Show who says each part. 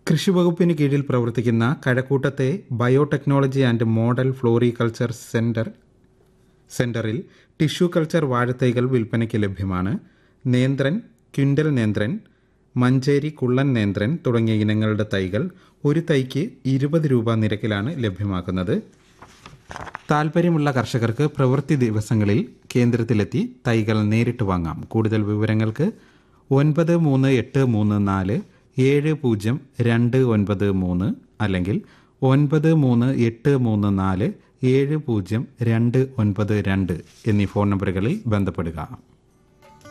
Speaker 1: കൃഷിവകുപ്പിന് കീഴിൽ പ്രവർത്തിക്കുന്ന കഴക്കൂട്ടത്തെ biotechnology and model floriculture centre സെന്ററിൽ ടിഷ്യൂ കൾച്ചർ വാഴത്തൈകൾ വിൽപ്പനയ്ക്ക് ലഭ്യമാണ് നേന്ത്രൻ ക്വിൻ്റൽ നേന്ത്രൻ മഞ്ചേരി കുള്ളൻ നേന്ത്രൻ തുടങ്ങിയ ഇനങ്ങളുടെ തൈകൾ ഒരു തൈക്ക് ഇരുപത് രൂപ നിരക്കിലാണ് ലഭ്യമാക്കുന്നത് താൽപ്പര്യമുള്ള കർഷകർക്ക് പ്രവൃത്തി ദിവസങ്ങളിൽ കേന്ദ്രത്തിലെത്തി തൈകൾ നേരിട്ട് വാങ്ങാം കൂടുതൽ വിവരങ്ങൾക്ക് ഒൻപത് മൂന്ന് എട്ട് മൂന്ന് നാല് ഏഴ് പൂജ്യം രണ്ട് ഒൻപത് മൂന്ന് അല്ലെങ്കിൽ ഒൻപത് മൂന്ന് എട്ട് മൂന്ന് നാല് ഏഴ് പൂജ്യം രണ്ട് ഒൻപത് രണ്ട് എന്നീ ഫോൺ നമ്പറുകളിൽ ബന്ധപ്പെടുക